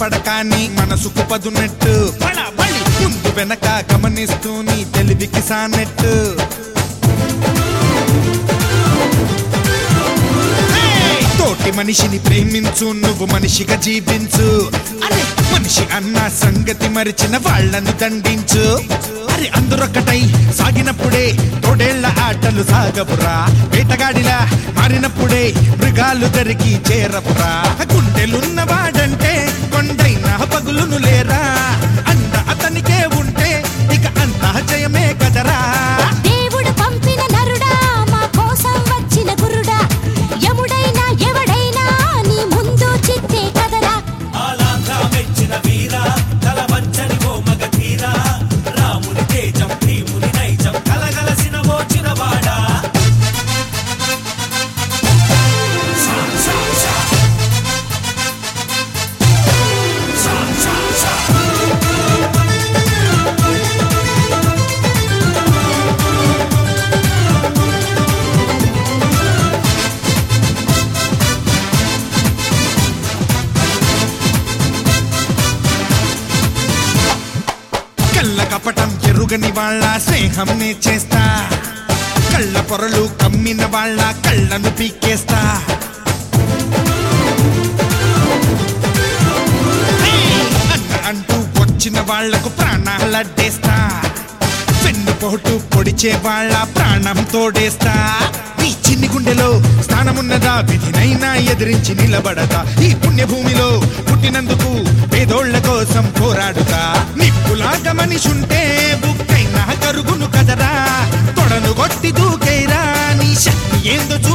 పడకాని మనసుకు పదునట్టు పడ బడి ముందు వెనక గమనిస్తూ నీ తెలివికి సానెట్టు Hey! తోటి మనిషిని ప్రేమించు నువ్వు మనిషిగా జీవించు అరే మనిషి అన్న సంగతి మరిచిన వాళ్ళను దండించు అరే అందరొక్కటై సాగినప్పుడే తోడేళ్ల ఆటలు సాగపురా వేటగాడిలా మారినప్పుడే మృగాలు దరికి చేరపురా గుండెలున్న వాడంటే కొండైన పగులును లేరా అంత అతనికే ఉంటే ఇక అంత జయమే కదరా దేవుడు పంపిన నరుడా మా కోసం వచ్చిన గురుడా యముడైనా ఎవడైనా నీ ముందు చిత్తే కదరా ఆలాంధ్ర మెచ్చిన వీర తల వంచని ఓ మగ తీర రాముని తేజం భీముని నైజం కలగలసిన మోచిన వాడా షా, షా, షా. షా, షా, షా. కళ్ళ కపటం ఎరుగని వాళ్ళ స్నేహం నే చేస్తా కళ్ళ పొరలు కమ్మిన వాళ్ళ కళ్ళను పీకేస్తా హే! అన్న అంటూ వచ్చిన వాళ్లకు ప్రాణాలడ్డేస్తా వెన్నుపోటు పొడిచే వాళ్ళ ప్రాణం తోడేస్తా నీ చిన్ని గుండెలో స్థానమున్నదా విధినైనా ఎదిరించి నిలబడతా ఈ పుణ్యభూమిలో పుట్టినందుకు పేదోళ్ల కోసం పోరాడుతా నిప్పులాగా మనిషుంటే బుక్కైనా కరుగును కదరా తొడను కొట్టి దూకేరా నీ శక్తి ఏందో చూ